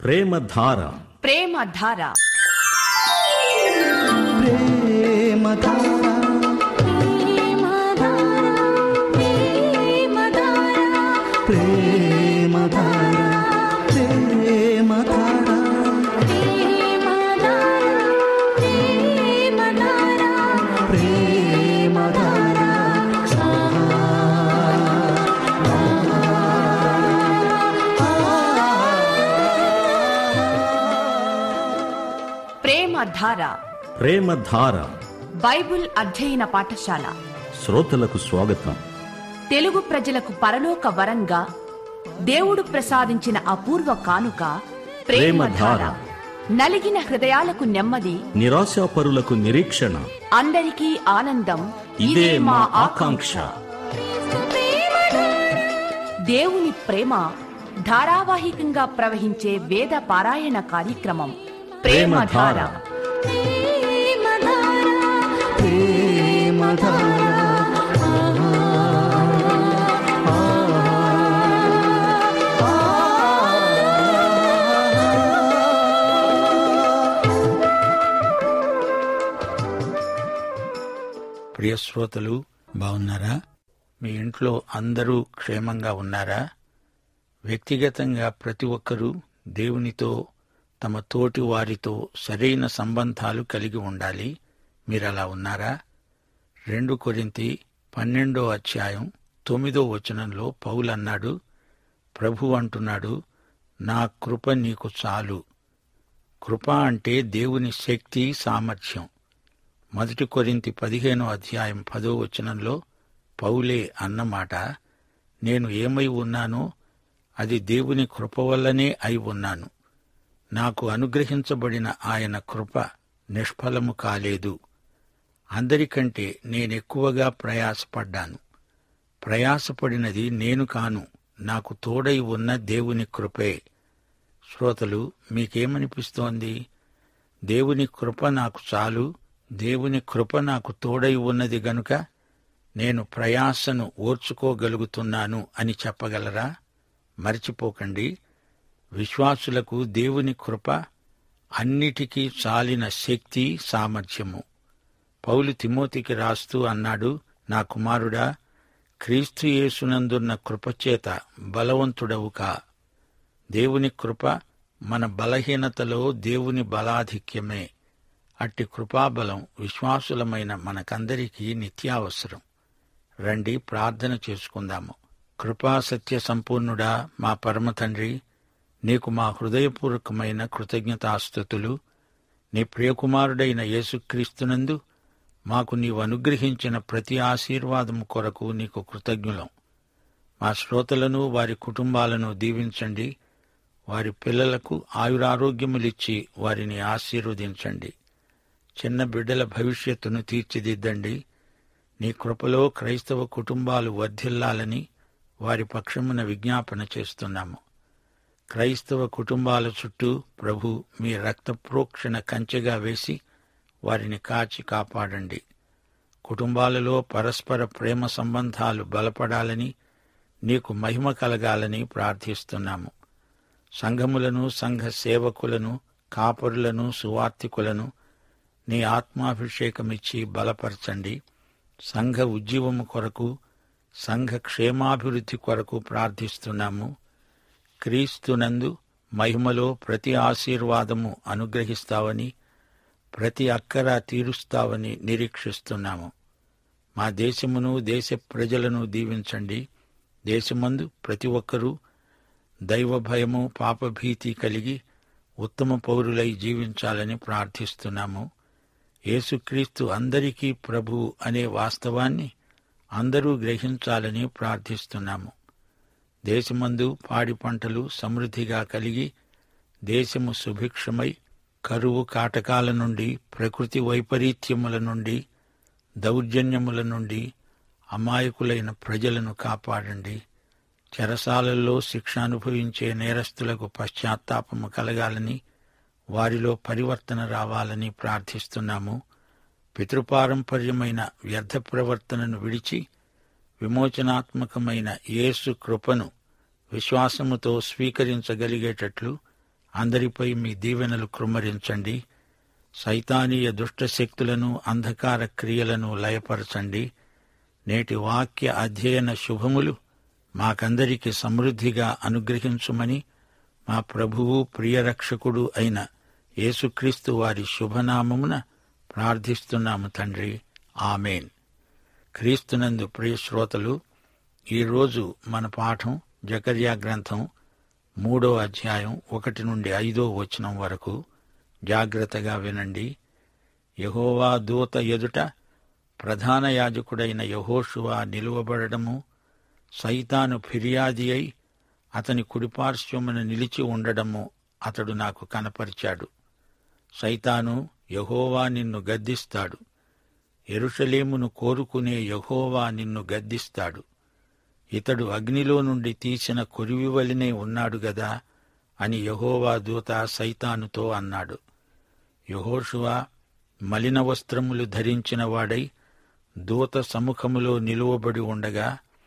ప్రేమధార ప్రేమధార ప్రేమధార ప్రేమధార Bible అధ్యయన పాఠశాల శ్రోతలకు స్వాగతం తెలుగు ప్రజలకు పరలోక వరంగా దేవుడు ప్రసాదించిన అపూర్వ కానుక ప్రేమధార ప్రేమధార. నలిగిన హృదయాలకు నెమ్మది నిరాశాపరులకు నిరీక్షణ అందరికీ ఆనందం ఇదే మా ఆకాంక్ష దేవుని ప్రేమ ధారావాహికంగా ప్రవహించే వేద పారాయణ కార్యక్రమం ప్రేమధార ప్రేమధార. ప్రియ శ్రోతలు బాగున్నారా మీ ఇంట్లో అందరూ క్షేమంగా ఉన్నారా వ్యక్తిగతంగా ప్రతి ఒక్కరూ దేవునితో తమ తోటి వారితో సరైన సంబంధాలు కలిగి ఉండాలి మీరలా ఉన్నారా రెండు కొరింతి పన్నెండో అధ్యాయం తొమ్మిదో వచనంలో పౌలన్నాడు ప్రభు అంటున్నాడు నా కృప నీకు చాలు కృప అంటే దేవుని శక్తి సామర్థ్యం మొదటి కొరింతి పదిహేనో అధ్యాయం పదో వచనంలో పౌలే అన్నమాట నేను ఏమై ఉన్నానో అది దేవుని కృప వల్లనే అయి ఉన్నాను నాకు అనుగ్రహించబడిన ఆయన కృప నిష్ఫలము కాలేదు అందరికంటే నేనెక్కువగా ప్రయాసపడ్డాను ప్రయాసపడినది నేను కాను నాకు తోడై ఉన్న దేవుని కృపే శ్రోతలు మీకేమనిపిస్తోంది దేవుని కృప నాకు చాలు దేవుని కృప నాకు తోడై ఉన్నది గనుక నేను ప్రయాసను ఓర్చుకోగలుగుతున్నాను అని చెప్పగలరా మర్చిపోకండి విశ్వాసులకు దేవుని కృప అన్నిటికీ చాలిన శక్తి సామర్థ్యము పౌలు తిమోతికి రాస్తూ అన్నాడు నా కుమారుడా క్రీస్తు యేసునందున్న కృపచేత బలవంతుడవు కా దేవుని కృప మన బలహీనతలో దేవుని బలాధిక్యమే అట్టి కృపాబలం విశ్వాసులమైన మనకందరికీ నిత్యావసరం రండి ప్రార్థన చేసుకుందాము కృపా సత్య సంపూర్ణుడా మా పరమ తండ్రి నీకు మా హృదయపూర్వకమైన కృతజ్ఞతాస్థుతులు నీ ప్రియకుమారుడైన యేసుక్రీస్తునందు మాకు నీవు అనుగ్రహించిన ప్రతి ఆశీర్వాదము కొరకు నీకు కృతజ్ఞులం మా శ్రోతలను వారి కుటుంబాలను దీవించండి వారి పిల్లలకు ఆయురారోగ్యములిచ్చి వారిని ఆశీర్వదించండి చిన్న బిడ్డల భవిష్యత్తును తీర్చిదిద్దండి నీ కృపలో క్రైస్తవ కుటుంబాలు వర్ధిల్లాలని వారి పక్షమున విజ్ఞాపన చేస్తున్నాము క్రైస్తవ కుటుంబాల చుట్టూ ప్రభు మీ రక్త ప్రోక్షణ కంచెగా వేసి వారిని కాచి కాపాడండి కుటుంబాలలో పరస్పర ప్రేమ సంబంధాలు బలపడాలని నీకు మహిమ కలగాలని ప్రార్థిస్తున్నాము సంఘములను సంఘ సేవకులను కాపరులను సువార్థికులను నీ ఆత్మాభిషేకమిచ్చి బలపరచండి సంఘ ఉజ్జీవము కొరకు సంఘ క్షేమాభివృద్ధి కొరకు ప్రార్థిస్తున్నాము క్రీస్తునందు మహిమలో ప్రతి ఆశీర్వాదము అనుగ్రహిస్తావని ప్రతి అక్కర తీరుస్తావని నిరీక్షిస్తున్నాము మా దేశమును దేశ ప్రజలను దీవించండి దేశమందు ప్రతి ఒక్కరూ దైవ భయము పాపభీతి కలిగి ఉత్తమ పౌరులై జీవించాలని ప్రార్థిస్తున్నాము యేసుక్రీస్తు అందరికీ ప్రభు అనే వాస్తవాన్ని అందరూ గ్రహించాలని ప్రార్థిస్తున్నాము దేశమందు పాడి పంటలు సమృద్ధిగా కలిగి దేశము సుభిక్షమై కరువు కాటకాల నుండి ప్రకృతి వైపరీత్యముల నుండి దౌర్జన్యముల నుండి అమాయకులైన ప్రజలను కాపాడండి చెరసాలల్లో శిక్ష అనుభవించే నేరస్తులకు పశ్చాత్తాపము కలగాలని వారిలో పరివర్తన రావాలని ప్రార్థిస్తున్నాము పితృపారంపర్యమైన వ్యర్థ ప్రవర్తనను విడిచి విమోచనాత్మకమైన యేసు కృపను విశ్వాసముతో స్వీకరించగలిగేటట్లు అందరిపై మీ దీవెనలు కృమ్మరించండి సైతానీయ దుష్ట శక్తులను అంధకార క్రియలను లయపరచండి నేటి వాక్య అధ్యయన శుభములు మాకందరికి సమృద్ధిగా అనుగ్రహించుమని మా ప్రభువు ప్రియరక్షకుడు అయిన యేసుక్రీస్తు వారి శుభనామమున ప్రార్థిస్తున్నాము తండ్రి ఆమెన్ క్రీస్తునందు ప్రియ శ్రోతలు ఈరోజు మన పాఠం జకర్యా గ్రంథం మూడో అధ్యాయం ఒకటి నుండి ఐదో వచనం వరకు జాగ్రత్తగా వినండి యహోవా దూత ఎదుట ప్రధాన యాజకుడైన యహోషువా నిలువబడము సైతాను ఫిర్యాది అయి అతని కుడిపార్శ్వమున నిలిచి ఉండడము అతడు నాకు కనపరిచాడు సైతాను యహోవా నిన్ను గద్దిస్తాడు ఎరుషలేమును కోరుకునే యహోవా నిన్ను గద్దిస్తాడు ఇతడు అగ్నిలో నుండి తీసిన కొరివివలినే ఉన్నాడు గదా అని యహోవా దూత సైతానుతో అన్నాడు యహోషువా మలిన వస్త్రములు ధరించిన వాడై దూత సముఖములో నిలువబడి ఉండగా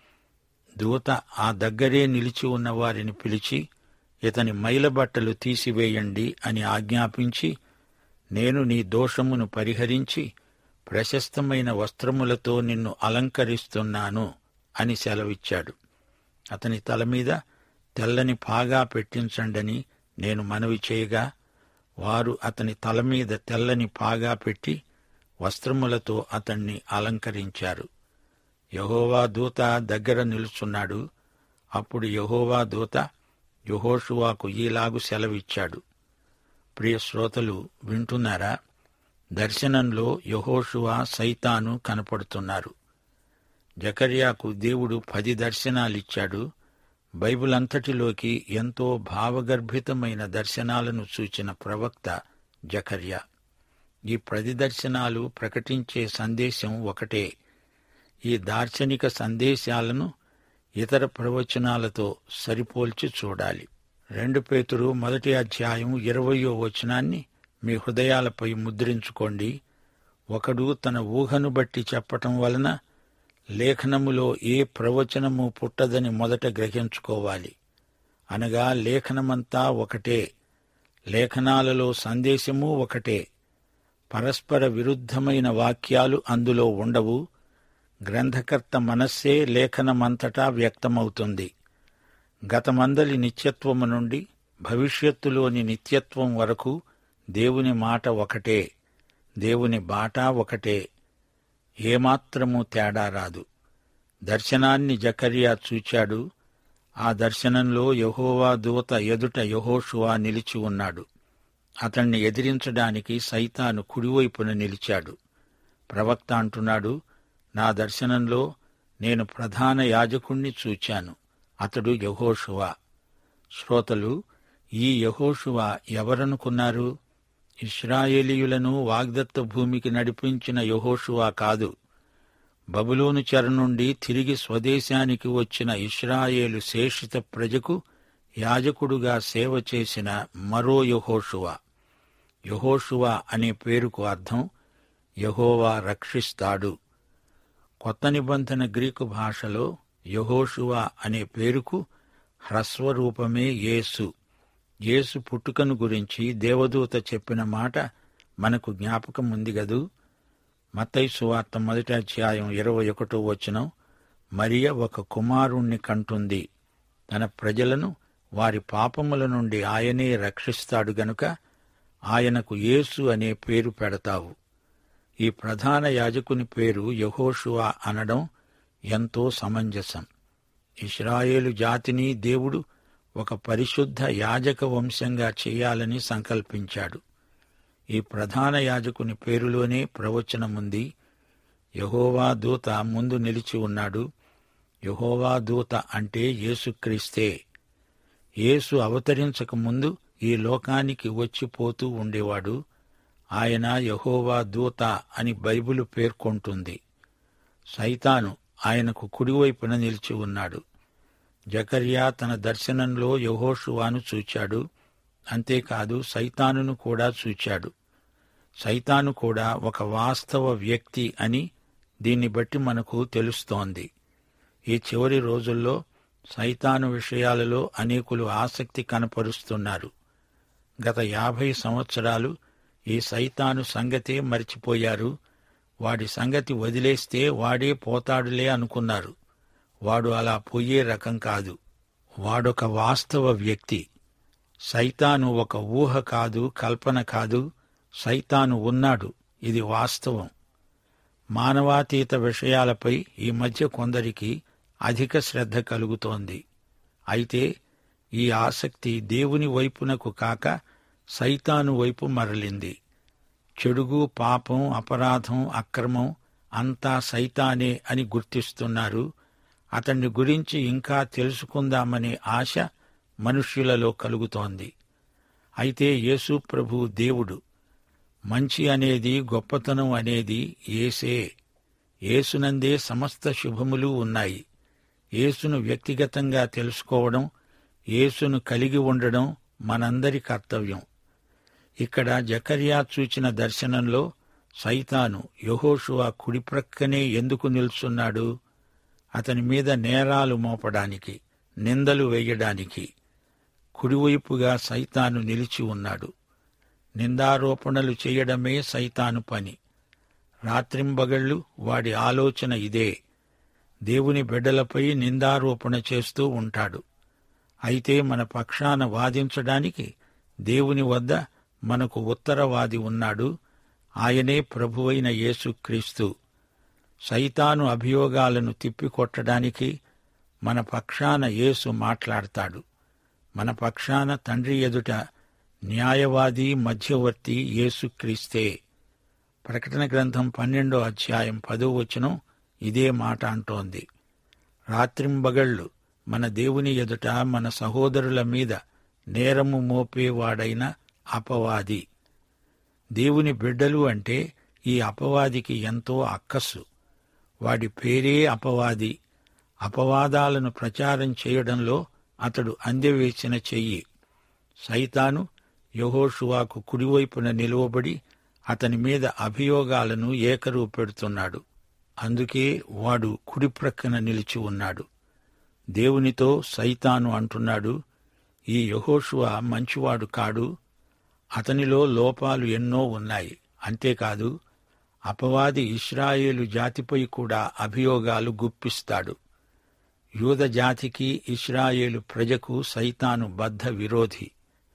దూత ఆ దగ్గరే నిలిచి ఉన్న వారిని పిలిచి ఇతని మైలబట్టలు తీసివేయండి అని ఆజ్ఞాపించి నేను నీ దోషమును పరిహరించి ప్రశస్తమైన వస్త్రములతో నిన్ను అలంకరిస్తున్నాను అని సెలవిచ్చాడు అతని తల మీద తెల్లని పాగా పెట్టించండని నేను మనవి చేయగా వారు అతని తల మీద తెల్లని పాగా పెట్టి వస్త్రములతో అతన్ని అలంకరించారు యహోవా దూత దగ్గర నిలుచున్నాడు అప్పుడు యహోవా దూత యహోషువాకు ఈలాగు సెలవిచ్చాడు ప్రియ శ్రోతలు వింటున్నారా దర్శనంలో యహోషువా సైతాను కనపడుతున్నారు జకర్యాకు దేవుడు పది దర్శనాలిచ్చాడు బైబిల్ అంతటిలోకి ఎంతో భావగర్భితమైన దర్శనాలను సూచిన ప్రవక్త జకర్యా ఈ పది దర్శనాలు ప్రకటించే సందేశం ఒకటే ఈ దార్శనిక సందేశాలను ఇతర ప్రవచనాలతో సరిపోల్చి చూడాలి రెండు పేతురు మొదటి అధ్యాయం ఇరవయో వచనాన్ని మీ హృదయాలపై ముద్రించుకోండి ఒకడు తన ఊహను బట్టి చెప్పటం వలన లేఖనములో ఏ ప్రవచనము పుట్టదని మొదట గ్రహించుకోవాలి అనగా లేఖనమంతా ఒకటే లేఖనాలలో సందేశము ఒకటే పరస్పర విరుద్ధమైన వాక్యాలు అందులో ఉండవు గ్రంథకర్త మనస్సే లేఖనమంతటా వ్యక్తమవుతుంది గతమందలి నిత్యత్వము నుండి భవిష్యత్తులోని నిత్యత్వం వరకు దేవుని మాట ఒకటే దేవుని బాట ఒకటే ఏమాత్రము తేడా రాదు దర్శనాన్ని జకర్యా చూచాడు ఆ దర్శనంలో యహోవా దూత ఎదుట యహోషువా నిలిచి ఉన్నాడు అతన్ని ఎదిరించడానికి సైతాను కుడివైపున నిలిచాడు ప్రవక్త అంటున్నాడు నా దర్శనంలో నేను ప్రధాన యాజకుణ్ణి చూచాను అతడు యహోషువా శ్రోతలు ఈ యహోషువా ఎవరనుకున్నారు ఇస్రాయేలీయులను వాగ్దత్త భూమికి నడిపించిన యహోషువా కాదు బబులోను చెర నుండి తిరిగి స్వదేశానికి వచ్చిన ఇస్రాయేలు శేషిత ప్రజకు యాజకుడుగా సేవ చేసిన మరో యహోషువా యహోషువా అనే పేరుకు అర్థం యహోవా రక్షిస్తాడు కొత్త నిబంధన గ్రీకు భాషలో యహోషువా అనే పేరుకు హ్రస్వరూపమే యేసు యేసు పుట్టుకను గురించి దేవదూత చెప్పిన మాట మనకు జ్ఞాపకం ఉంది గదు మత్తయి సువార్త మొదటి అధ్యాయం ఇరవై ఒకటో వచనం మరియ ఒక కుమారుణ్ణి కంటుంది తన ప్రజలను వారి పాపముల నుండి ఆయనే రక్షిస్తాడు గనుక ఆయనకు యేసు అనే పేరు పెడతావు ఈ ప్రధాన యాజకుని పేరు యహోషువా అనడం ఎంతో సమంజసం ఇస్రాయేలు జాతిని దేవుడు ఒక పరిశుద్ధ యాజక వంశంగా చేయాలని సంకల్పించాడు ఈ ప్రధాన యాజకుని పేరులోనే ప్రవచనముంది యహోవా దూత ముందు నిలిచి ఉన్నాడు యహోవా దూత అంటే యేసుక్రీస్తే యేసు అవతరించక ముందు ఈ లోకానికి వచ్చిపోతూ ఉండేవాడు ఆయన యహోవా దూత అని బైబిలు పేర్కొంటుంది సైతాను ఆయనకు కుడివైపున నిలిచి ఉన్నాడు జకర్యా తన దర్శనంలో యహోషువాను చూచాడు అంతేకాదు సైతానును కూడా చూచాడు సైతాను కూడా ఒక వాస్తవ వ్యక్తి అని దీన్ని బట్టి మనకు తెలుస్తోంది ఈ చివరి రోజుల్లో సైతాను విషయాలలో అనేకులు ఆసక్తి కనపరుస్తున్నారు గత యాభై సంవత్సరాలు ఈ సైతాను సంగతే మరిచిపోయారు వాడి సంగతి వదిలేస్తే వాడే పోతాడులే అనుకున్నారు వాడు అలా పోయే రకం కాదు వాడొక వాస్తవ వ్యక్తి సైతాను ఒక ఊహ కాదు కల్పన కాదు సైతాను ఉన్నాడు ఇది వాస్తవం మానవాతీత విషయాలపై ఈ మధ్య కొందరికి అధిక శ్రద్ధ కలుగుతోంది అయితే ఈ ఆసక్తి దేవుని వైపునకు కాక సైతాను వైపు మరలింది చెడుగు పాపం అపరాధం అక్రమం అంతా సైతానే అని గుర్తిస్తున్నారు అతన్ని గురించి ఇంకా తెలుసుకుందామనే ఆశ మనుష్యులలో కలుగుతోంది అయితే యేసు ప్రభు దేవుడు మంచి అనేది గొప్పతనం అనేది ఏసే యేసునందే సమస్త శుభములు ఉన్నాయి యేసును వ్యక్తిగతంగా తెలుసుకోవడం యేసును కలిగి ఉండడం మనందరి కర్తవ్యం ఇక్కడ జకర్యా చూచిన దర్శనంలో సైతాను యహోషువ కుడి ప్రక్కనే ఎందుకు నిల్చున్నాడు అతని మీద నేరాలు మోపడానికి నిందలు వేయడానికి కుడివైపుగా సైతాను నిలిచి ఉన్నాడు నిందారోపణలు చేయడమే సైతాను పని రాత్రింబగళ్ళు వాడి ఆలోచన ఇదే దేవుని బిడ్డలపై నిందారోపణ చేస్తూ ఉంటాడు అయితే మన పక్షాన వాదించడానికి దేవుని వద్ద మనకు ఉత్తరవాది ఉన్నాడు ఆయనే ప్రభువైన యేసుక్రీస్తు సైతాను అభియోగాలను తిప్పికొట్టడానికి మన పక్షాన యేసు మాట్లాడతాడు మన పక్షాన తండ్రి ఎదుట న్యాయవాది మధ్యవర్తి యేసుక్రీస్తే ప్రకటన గ్రంథం పన్నెండో అధ్యాయం పదో వచనం ఇదే మాట అంటోంది రాత్రింబగళ్ళు మన దేవుని ఎదుట మన సహోదరుల మీద నేరము మోపేవాడైన అపవాది దేవుని బిడ్డలు అంటే ఈ అపవాదికి ఎంతో అక్కస్సు వాడి పేరే అపవాది అపవాదాలను ప్రచారం చేయడంలో అతడు అందెవేసిన చెయ్యి సైతాను యహోషువాకు కుడివైపున నిలువబడి అతని మీద అభియోగాలను ఏకరూ పెడుతున్నాడు అందుకే వాడు కుడి ప్రక్కన నిలిచి ఉన్నాడు దేవునితో సైతాను అంటున్నాడు ఈ యహోషువ మంచివాడు కాడు అతనిలో లోపాలు ఎన్నో ఉన్నాయి అంతేకాదు అపవాది ఇస్రాయేలు జాతిపై కూడా అభియోగాలు గుప్పిస్తాడు యూద జాతికి ఇస్రాయేలు ప్రజకు సైతాను బద్ధ విరోధి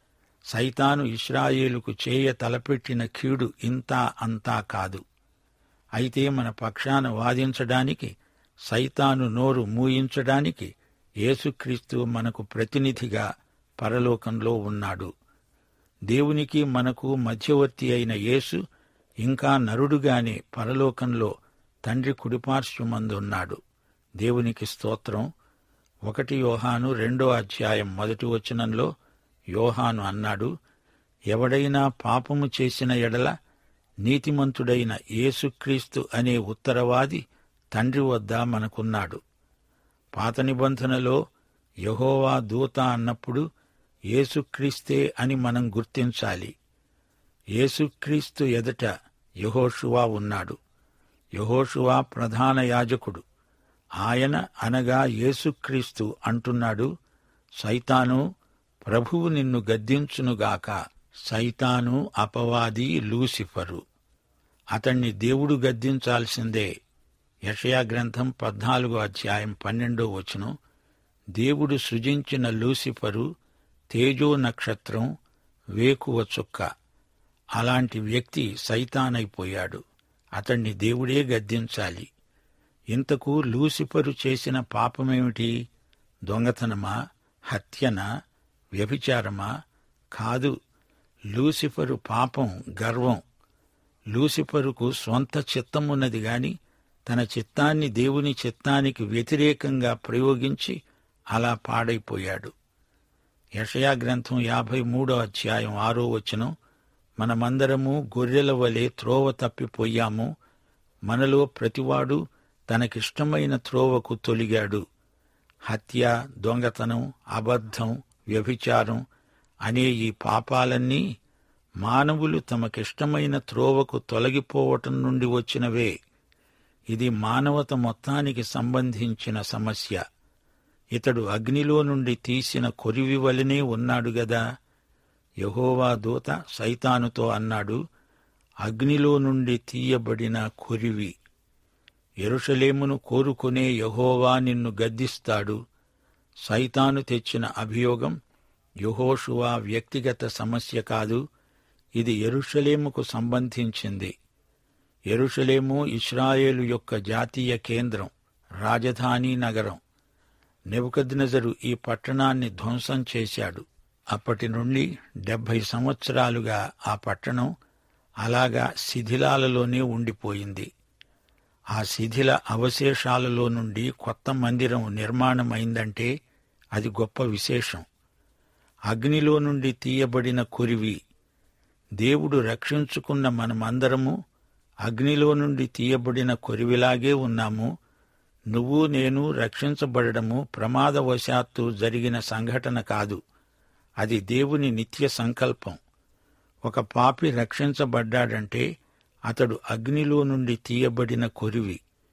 సైతాను ఇస్రాయేలుకు చేయ తలపెట్టిన కీడు ఇంతా అంతా కాదు అయితే మన పక్షాన వాదించడానికి సైతాను నోరు మూయించడానికి యేసుక్రీస్తు మనకు ప్రతినిధిగా పరలోకంలో ఉన్నాడు దేవునికి మనకు మధ్యవర్తి అయిన యేసు ఇంకా నరుడుగానే పరలోకంలో తండ్రి కుడిపార్శ్వమందున్నాడు దేవునికి స్తోత్రం ఒకటి యోహాను రెండో అధ్యాయం మొదటి వచనంలో యోహాను అన్నాడు ఎవడైనా పాపము చేసిన ఎడల నీతిమంతుడైన యేసుక్రీస్తు అనే ఉత్తరవాది తండ్రి వద్ద మనకున్నాడు పాత నిబంధనలో యహోవా దూత అన్నప్పుడు యేసుక్రీస్తే అని మనం గుర్తించాలి యేసుక్రీస్తు ఎదుట యహోషువా ఉన్నాడు యహోషువా ప్రధాన యాజకుడు ఆయన అనగా యేసుక్రీస్తు అంటున్నాడు సైతాను ప్రభువు నిన్ను గద్దించునుగాక సైతాను అపవాది లూసిఫరు అతణ్ణి దేవుడు గద్దించాల్సిందే యషయా గ్రంథం పద్నాలుగో అధ్యాయం పన్నెండో వచనం దేవుడు సృజించిన లూసిఫరు తేజో నక్షత్రం వేకువ చుక్క అలాంటి వ్యక్తి సైతానైపోయాడు అతణ్ణి దేవుడే గద్దించాలి ఇంతకు లూసిఫరు చేసిన పాపమేమిటి దొంగతనమా హత్యనా వ్యభిచారమా కాదు లూసిఫరు పాపం గర్వం లూసిఫరుకు స్వంత చిత్తమున్నది గాని తన చిత్తాన్ని దేవుని చిత్తానికి వ్యతిరేకంగా ప్రయోగించి అలా పాడైపోయాడు యషయా గ్రంథం యాభై మూడో అధ్యాయం ఆరో వచనం మనమందరము గొర్రెల వలె త్రోవ తప్పిపోయాము మనలో ప్రతివాడు తనకిష్టమైన త్రోవకు తొలిగాడు హత్య దొంగతనం అబద్ధం వ్యభిచారం అనే ఈ పాపాలన్నీ మానవులు తమకిష్టమైన త్రోవకు తొలగిపోవటం నుండి వచ్చినవే ఇది మానవత మొత్తానికి సంబంధించిన సమస్య ఇతడు అగ్నిలో నుండి తీసిన కొరివి వలనే ఉన్నాడు గదా యహోవా దూత సైతానుతో అన్నాడు అగ్నిలో నుండి తీయబడిన కొరివి ఎరుషలేమును కోరుకునే యహోవా నిన్ను గద్దిస్తాడు సైతాను తెచ్చిన అభియోగం యహోషువా వ్యక్తిగత సమస్య కాదు ఇది ఎరుషలేముకు సంబంధించింది ఎరుషలేము ఇస్రాయేలు యొక్క జాతీయ కేంద్రం రాజధాని నగరం నెబుకద్నెజరు ఈ పట్టణాన్ని ధ్వంసం చేశాడు అప్పటి నుండి డెబ్భై సంవత్సరాలుగా ఆ పట్టణం అలాగా శిథిలాలలోనే ఉండిపోయింది ఆ శిథిల అవశేషాలలో నుండి కొత్త మందిరం నిర్మాణమైందంటే అది గొప్ప విశేషం అగ్నిలో నుండి తీయబడిన కురివి దేవుడు రక్షించుకున్న మనమందరము అగ్నిలో నుండి తీయబడిన కొరివిలాగే ఉన్నాము నువ్వు నేను రక్షించబడము ప్రమాదవశాత్తు జరిగిన సంఘటన కాదు అది దేవుని నిత్య సంకల్పం ఒక పాపి రక్షించబడ్డాడంటే అతడు అగ్నిలో నుండి తీయబడిన కొరివి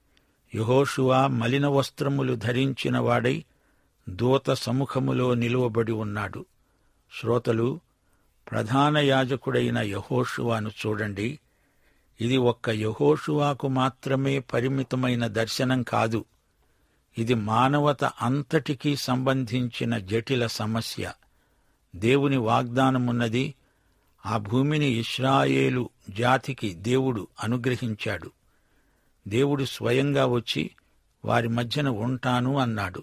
యహోషువా మలిన వస్త్రములు ధరించిన వాడై దూత సముఖములో నిలువబడి ఉన్నాడు శ్రోతలు ప్రధాన యాజకుడైన యహోషువాను చూడండి ఇది ఒక్క యహోషువాకు మాత్రమే పరిమితమైన దర్శనం కాదు ఇది మానవత అంతటికీ సంబంధించిన జటిల సమస్య దేవుని వాగ్దానమున్నది ఆ భూమిని ఇస్రాయేలు జాతికి దేవుడు అనుగ్రహించాడు దేవుడు స్వయంగా వచ్చి వారి మధ్యన ఉంటాను అన్నాడు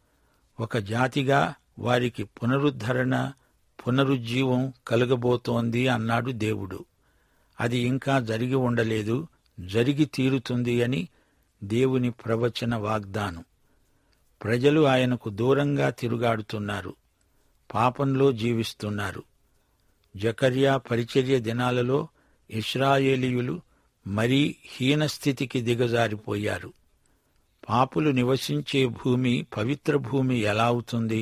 ఒక జాతిగా వారికి పునరుద్ధరణ పునరుజ్జీవం కలుగబోతోంది అన్నాడు దేవుడు అది ఇంకా జరిగి ఉండలేదు జరిగి తీరుతుంది అని దేవుని ప్రవచన వాగ్దానం ప్రజలు ఆయనకు దూరంగా తిరుగాడుతున్నారు పాపంలో జీవిస్తున్నారు జకర్యా పరిచర్య దినాలలో ఇస్రాయేలీయులు మరీ హీనస్థితికి దిగజారిపోయారు పాపులు నివసించే భూమి పవిత్ర భూమి ఎలా అవుతుంది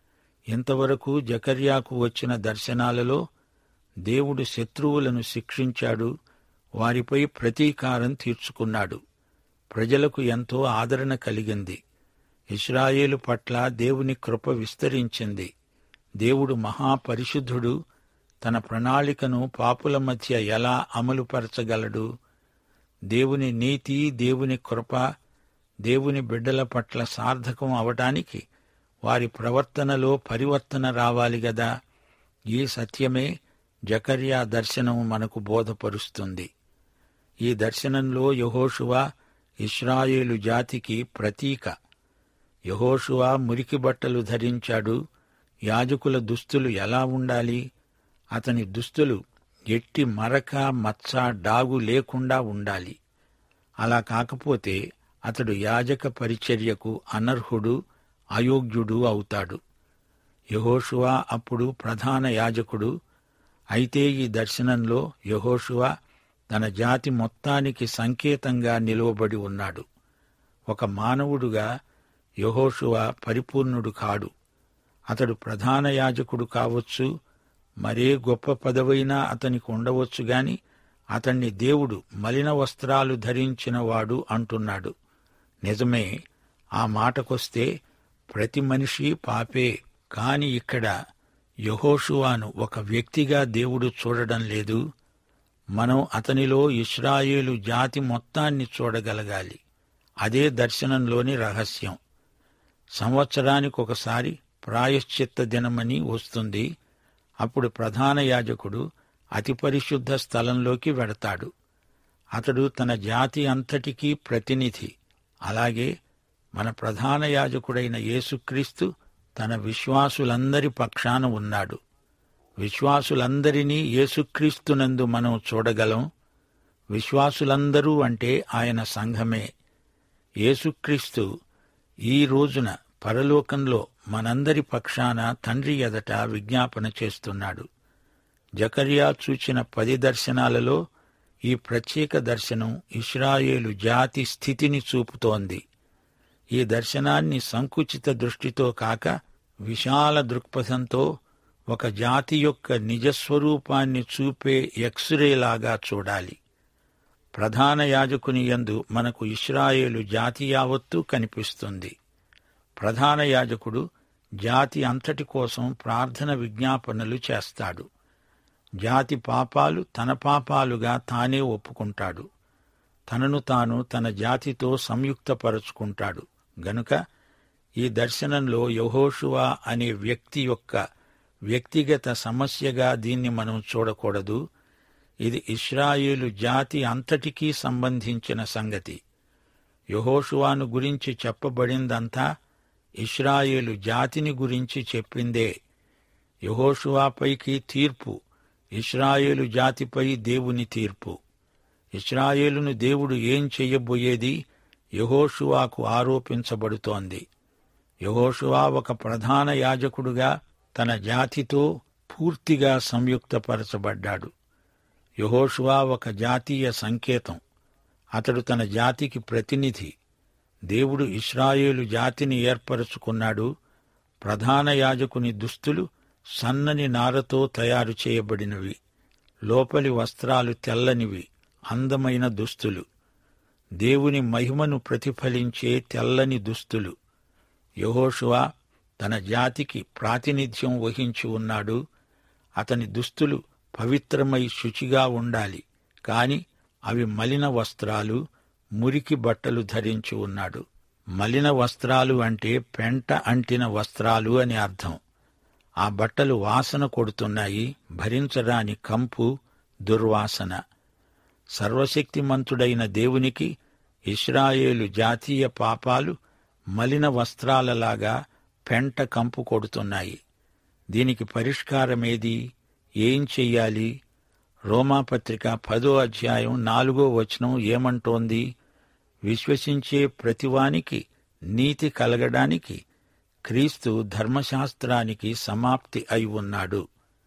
ఇంతవరకు జకర్యాకు వచ్చిన దర్శనాలలో దేవుడు శత్రువులను శిక్షించాడు వారిపై ప్రతీకారం తీర్చుకున్నాడు ప్రజలకు ఎంతో ఆదరణ కలిగింది ఇస్రాయేలు పట్ల దేవుని కృప విస్తరించింది దేవుడు మహాపరిశుద్ధుడు తన ప్రణాళికను పాపుల మధ్య ఎలా అమలుపరచగలడు దేవుని నీతి దేవుని కృప దేవుని బిడ్డల పట్ల సార్థకం అవటానికి వారి ప్రవర్తనలో పరివర్తన రావాలి గదా ఈ సత్యమే జకర్యా దర్శనం మనకు బోధపరుస్తుంది ఈ దర్శనంలో యహోషువా ఇస్రాయేలు జాతికి ప్రతీక యహోషువా మురికి బట్టలు ధరించాడు యాజకుల దుస్తులు ఎలా ఉండాలి అతని దుస్తులు ఎట్టి మరక మచ్చ డాగు లేకుండా ఉండాలి అలా కాకపోతే అతడు యాజక పరిచర్యకు అనర్హుడు అయోగ్యుడు అవుతాడు యహోషువా అప్పుడు ప్రధాన యాజకుడు అయితే ఈ దర్శనంలో యహోషువా తన జాతి మొత్తానికి సంకేతంగా నిలువబడి ఉన్నాడు ఒక మానవుడుగా యహోషువా పరిపూర్ణుడు కాడు అతడు ప్రధాన యాజకుడు కావచ్చు మరే గొప్ప పదవైనా అతనికి ఉండవచ్చు గాని అతణ్ణి దేవుడు మలిన వస్త్రాలు ధరించినవాడు అంటున్నాడు నిజమే ఆ మాటకొస్తే ప్రతి మనిషి పాపే కాని ఇక్కడ యహోషువాను ఒక వ్యక్తిగా దేవుడు చూడడం లేదు మనం అతనిలో ఇస్రాయేలు జాతి మొత్తాన్ని చూడగలగాలి అదే దర్శనంలోని రహస్యం సంవత్సరానికి ఒకసారి ప్రాయశ్చిత్త దినమని వస్తుంది అప్పుడు ప్రధాన యాజకుడు అతి పరిశుద్ధ స్థలంలోకి వెడతాడు అతడు తన జాతి అంతటికీ ప్రతినిధి అలాగే మన ప్రధాన యాజకుడైన యేసుక్రీస్తు తన విశ్వాసులందరి పక్షాన ఉన్నాడు విశ్వాసులందరినీ యేసుక్రీస్తునందు మనం చూడగలం విశ్వాసులందరూ అంటే ఆయన సంఘమే యేసుక్రీస్తు ఈ రోజున పరలోకంలో మనందరి పక్షాన తండ్రి ఎదట విజ్ఞాపన చేస్తున్నాడు జకర్యా చూచిన పది దర్శనాలలో ఈ ప్రత్యేక దర్శనం ఇస్రాయేలు జాతి స్థితిని చూపుతోంది ఈ దర్శనాన్ని సంకుచిత దృష్టితో కాక విశాల దృక్పథంతో ఒక జాతి యొక్క నిజస్వరూపాన్ని చూపే ఎక్స్రేలాగా చూడాలి ప్రధాన యాజకుని యందు మనకు ఇస్రాయేలు జాతి యావత్తూ కనిపిస్తుంది ప్రధాన యాజకుడు జాతి అంతటి కోసం ప్రార్థన విజ్ఞాపనలు చేస్తాడు జాతి పాపాలు తన పాపాలుగా తానే ఒప్పుకుంటాడు తనను తాను తన జాతితో సంయుక్తపరుచుకుంటాడు గనుక ఈ దర్శనంలో యహోషువా అనే వ్యక్తి యొక్క వ్యక్తిగత సమస్యగా దీన్ని మనం చూడకూడదు ఇది ఇస్రాయేలు జాతి అంతటికీ సంబంధించిన సంగతి యహోషువాను గురించి చెప్పబడిందంతా ఇస్రాయేలు జాతిని గురించి చెప్పిందే యహోషువాపైకి తీర్పు ఇస్రాయేలు జాతిపై దేవుని తీర్పు ఇస్రాయేలును దేవుడు ఏం చెయ్యబోయేది యహోషువాకు ఆరోపించబడుతోంది యహోషువా ఒక ప్రధాన యాజకుడుగా తన జాతితో పూర్తిగా సంయుక్తపరచబడ్డాడు యహోషువా ఒక జాతీయ సంకేతం అతడు తన జాతికి ప్రతినిధి దేవుడు ఇస్రాయేలు జాతిని ఏర్పరచుకున్నాడు ప్రధాన యాజకుని దుస్తులు సన్నని నారతో తయారు చేయబడినవి లోపలి వస్త్రాలు తెల్లనివి అందమైన దుస్తులు దేవుని మహిమను ప్రతిఫలించే తెల్లని దుస్తులు యహోషువా తన జాతికి ప్రాతినిధ్యం వహించి ఉన్నాడు అతని దుస్తులు పవిత్రమై శుచిగా ఉండాలి కాని అవి మలిన వస్త్రాలు మురికి బట్టలు ధరించి ఉన్నాడు మలిన వస్త్రాలు అంటే పెంట అంటిన వస్త్రాలు అని అర్థం ఆ బట్టలు వాసన కొడుతున్నాయి భరించరాని కంపు దుర్వాసన సర్వశక్తిమంతుడైన దేవునికి ఇస్రాయేలు జాతీయ పాపాలు మలిన వస్త్రాలలాగా పెంట కంపు కొడుతున్నాయి దీనికి పరిష్కారమేది ఏం చెయ్యాలి రోమాపత్రిక పదో అధ్యాయం నాలుగో వచనం ఏమంటోంది విశ్వసించే ప్రతివానికి నీతి కలగడానికి క్రీస్తు ధర్మశాస్త్రానికి సమాప్తి అయి ఉన్నాడు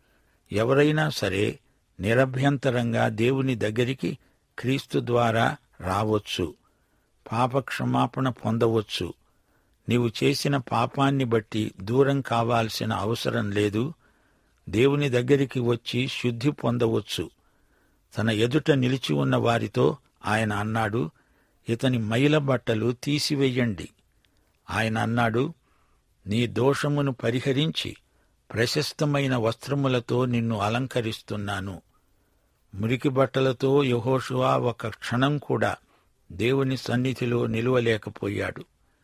ఎవరైనా సరే నిరభ్యంతరంగా దేవుని దగ్గరికి క్రీస్తు ద్వారా రావచ్చు పాపక్షమాపణ పొందవచ్చు నీవు చేసిన పాపాన్ని బట్టి దూరం కావాల్సిన అవసరం లేదు దేవుని దగ్గరికి వచ్చి శుద్ధి పొందవచ్చు తన ఎదుట నిలిచి ఉన్న వారితో ఆయన అన్నాడు ఇతని మైల బట్టలు తీసివెయ్యండి ఆయన అన్నాడు నీ దోషమును పరిహరించి ప్రశస్తమైన వస్త్రములతో నిన్ను అలంకరిస్తున్నాను మురికి బట్టలతో యహోషువా ఒక క్షణం కూడా దేవుని సన్నిధిలో నిలువలేకపోయాడు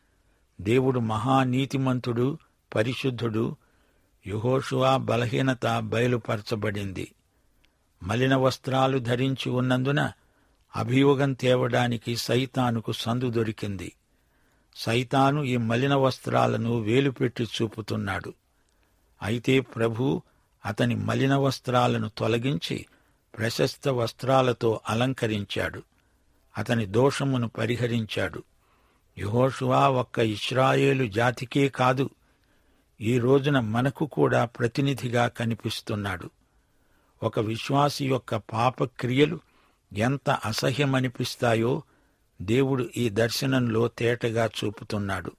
దేవుడు మహానీతిమంతుడు పరిశుద్ధుడు యహోషువా బలహీనత బయలుపరచబడింది మలిన వస్త్రాలు ధరించి ఉన్నందున అభియోగం తేవడానికి సైతానుకు సందు దొరికింది సైతాను ఈ మలిన వస్త్రాలను వేలుపెట్టి చూపుతున్నాడు అయితే ప్రభు అతని మలిన వస్త్రాలను తొలగించి ప్రశస్త వస్త్రాలతో అలంకరించాడు అతని దోషమును పరిహరించాడు యహోషువా ఒక్క ఇస్రాయేలు జాతికే కాదు ఈ రోజున మనకు కూడా ప్రతినిధిగా కనిపిస్తున్నాడు ఒక విశ్వాసి యొక్క పాపక్రియలు ఎంత అసహ్యమనిపిస్తాయో దేవుడు ఈ దర్శనంలో తేటగా చూపుతున్నాడు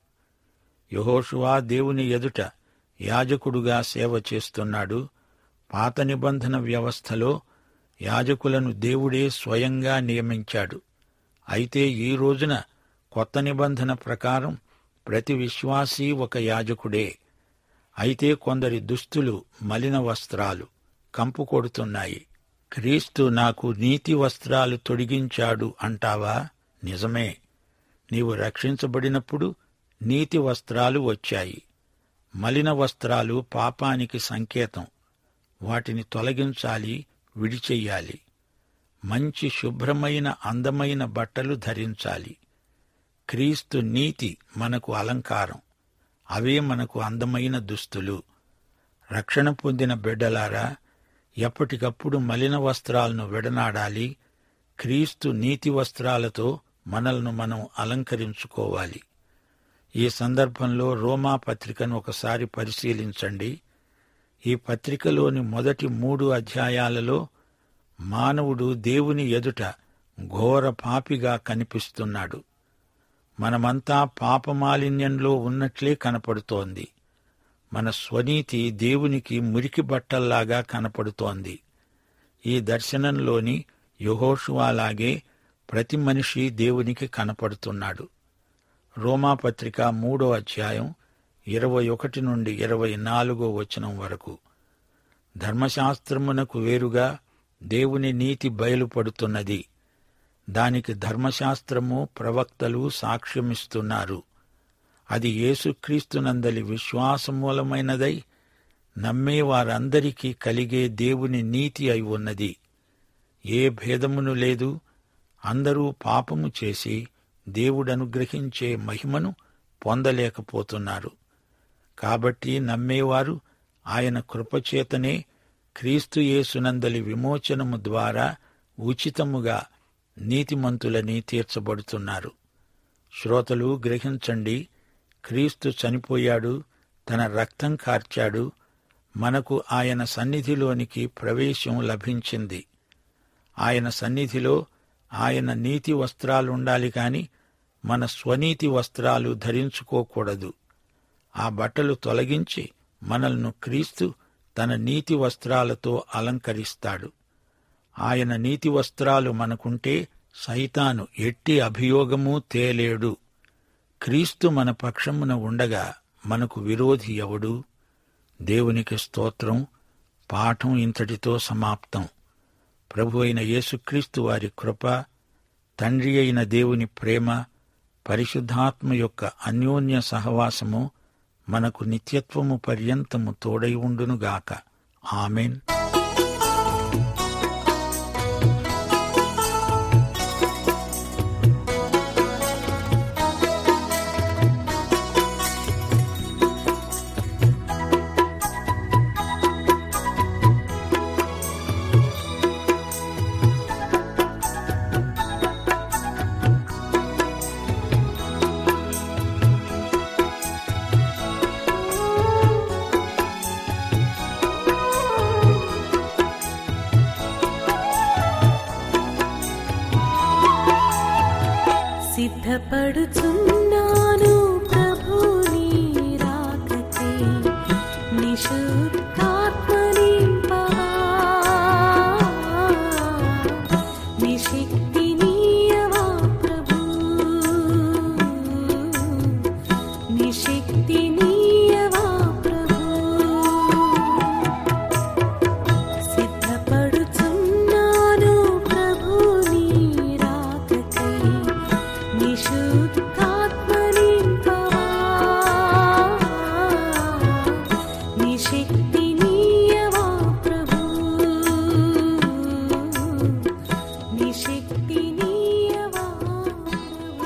యహోషువా దేవుని ఎదుట యాజకుడుగా సేవ చేస్తున్నాడు పాత నిబంధన వ్యవస్థలో యాజకులను దేవుడే స్వయంగా నియమించాడు అయితే ఈ రోజున కొత్త నిబంధన ప్రకారం ప్రతి విశ్వాసీ ఒక యాజకుడే అయితే కొందరి దుస్తులు మలిన వస్త్రాలు కంపు కొడుతున్నాయి క్రీస్తు నాకు నీతి వస్త్రాలు తొడిగించాడు అంటావా నిజమే నీవు రక్షించబడినప్పుడు నీతి వస్త్రాలు వచ్చాయి మలిన వస్త్రాలు పాపానికి సంకేతం వాటిని తొలగించాలి విడిచెయ్యాలి మంచి శుభ్రమైన అందమైన బట్టలు ధరించాలి క్రీస్తు నీతి మనకు అలంకారం అవే మనకు అందమైన దుస్తులు రక్షణ పొందిన బిడ్డలారా ఎప్పటికప్పుడు మలిన వస్త్రాలను విడనాడాలి క్రీస్తు నీతి వస్త్రాలతో మనల్ని మనం అలంకరించుకోవాలి ఈ సందర్భంలో రోమా పత్రికను ఒకసారి పరిశీలించండి ఈ పత్రికలోని మొదటి మూడు అధ్యాయాలలో మానవుడు దేవుని ఎదుట ఘోర పాపిగా కనిపిస్తున్నాడు మనమంతా పాపమాలిన్యంలో ఉన్నట్లే కనపడుతోంది మన స్వనీతి దేవునికి మురికి బట్టల్లాగా కనపడుతోంది ఈ దర్శనంలోని యహోషువాలాగే ప్రతి మనిషి దేవునికి కనపడుతున్నాడు రోమాపత్రిక మూడో అధ్యాయం ఇరవై ఒకటి నుండి ఇరవై నాలుగో వచనం వరకు ధర్మశాస్త్రమునకు వేరుగా దేవుని నీతి బయలుపడుతున్నది దానికి ధర్మశాస్త్రము ప్రవక్తలు సాక్ష్యమిస్తున్నారు అది యేసుక్రీస్తునందలి విశ్వాసమూలమైనదై నమ్మే వారందరికీ కలిగే దేవుని నీతి అయి ఉన్నది ఏ భేదమును లేదు అందరూ పాపము చేసి దేవుడనుగ్రహించే మహిమను పొందలేకపోతున్నారు కాబట్టి నమ్మేవారు ఆయన కృపచేతనే క్రీస్తు యేసునందలి విమోచనము ద్వారా ఉచితముగా నీతిమంతులని తీర్చబడుతున్నారు శ్రోతలు గ్రహించండి క్రీస్తు చనిపోయాడు తన రక్తం కార్చాడు మనకు ఆయన సన్నిధిలోనికి ప్రవేశం లభించింది ఆయన సన్నిధిలో ఆయన నీతి వస్త్రాలుండాలి కాని మన స్వనీతి వస్త్రాలు ధరించుకోకూడదు ఆ బట్టలు తొలగించి మనల్ని క్రీస్తు తన నీతి వస్త్రాలతో అలంకరిస్తాడు ఆయన నీతి వస్త్రాలు మనకుంటే సైతాను ఎట్టి అభియోగమూ తేలేడు క్రీస్తు మన పక్షమున ఉండగా మనకు విరోధి ఎవడు దేవునికి స్తోత్రం పాఠం ఇంతటితో సమాప్తం ప్రభు అయిన యేసుక్రీస్తు వారి కృప తండ్రి అయిన దేవుని ప్రేమ పరిశుద్ధాత్మ యొక్క అన్యోన్య సహవాసము మనకు నిత్యత్వము పర్యంతము తోడై ఉండునుగాక ఆమెన్ సిద్ధపడుచున్నాను ప్రభు నీ రాకకై నిశుద్ధాత్మ నింపవా నిశక్తి నీయవా ప్రభు నిశక్తి నీయవా ప్రభు సిద్ధపడుచున్నాను ప్రభు నీ రాకకై నిశుద్ధాత్మ నింపవా నిశక్తి నీయవా ప్రభు నిశక్తి నీయవా ప్రభు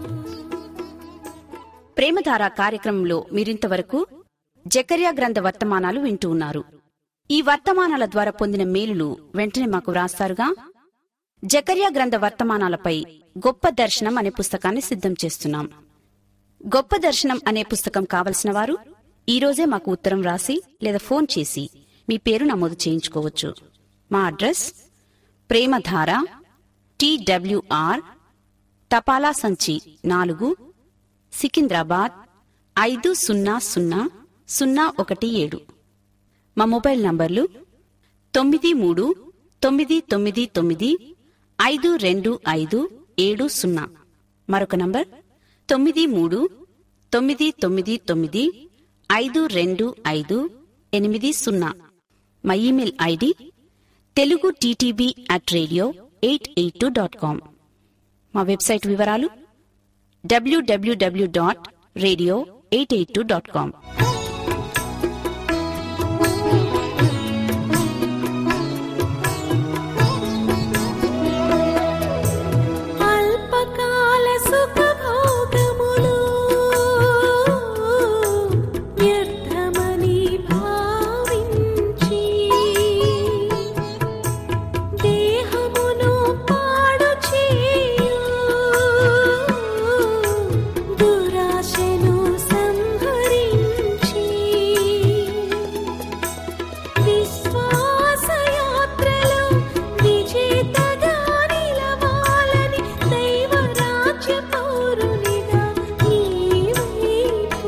ప్రేమధార కార్యక్రమంలో మీరింతవరకు జకర్యా గ్రంథ వర్తమానాలు వింటూ ఉన్నారు ఈ వర్తమానాల ద్వారా పొందిన మేలులు వెంటనే మాకు వ్రాస్తారుగా జకర్యా గ్రంథ వర్తమానాలపై గొప్ప దర్శనం అనే పుస్తకాన్ని సిద్ధం చేస్తున్నాం గొప్ప దర్శనం అనే పుస్తకం కావలసిన వారు ఈ రోజే మాకు ఉత్తరం రాసి లేదా ఫోన్ చేసి మీ పేరు నమోదు చేయించుకోవచ్చు మా అడ్రస్ ప్రేమధార టీడబ్ల్యూఆర్ తపాలా సంచి నాలుగు సికింద్రాబాద్ ఐదు సున్నా సున్నా సున్నా ఒకటి ఏడు మా మొబైల్ నంబర్లు తొమ్మిది మూడు తొమ్మిది తొమ్మిది తొమ్మిది ఐదు రెండు ఐదు ఏడు సున్నా మరొక నంబర్ తొమ్మిది మూడు తొమ్మిది తొమ్మిది తొమ్మిది ఐదు రెండు ఐదు ఎనిమిది సున్నా మా email ID Telugu TTB at radio eight eight two dot com మా వెబ్సైట్ వివరాలు W W W dot radio eight eight two dot com అల్పకాల సుఖభోగములు వ్యర్థమని భావించి దేహమును పాడు చేయు దురాశను సంహరించి విశ్వాసయాత్రలో విజేతగా నిలవాలని దైవరాజ్య పౌరునిగా నీ వైపు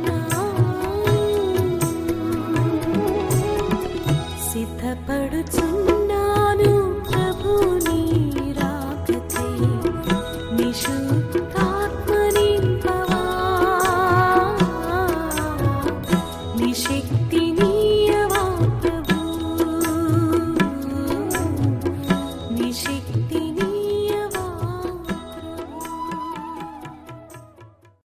సాగిపోతున్నా సిద్ధపడుచున్నా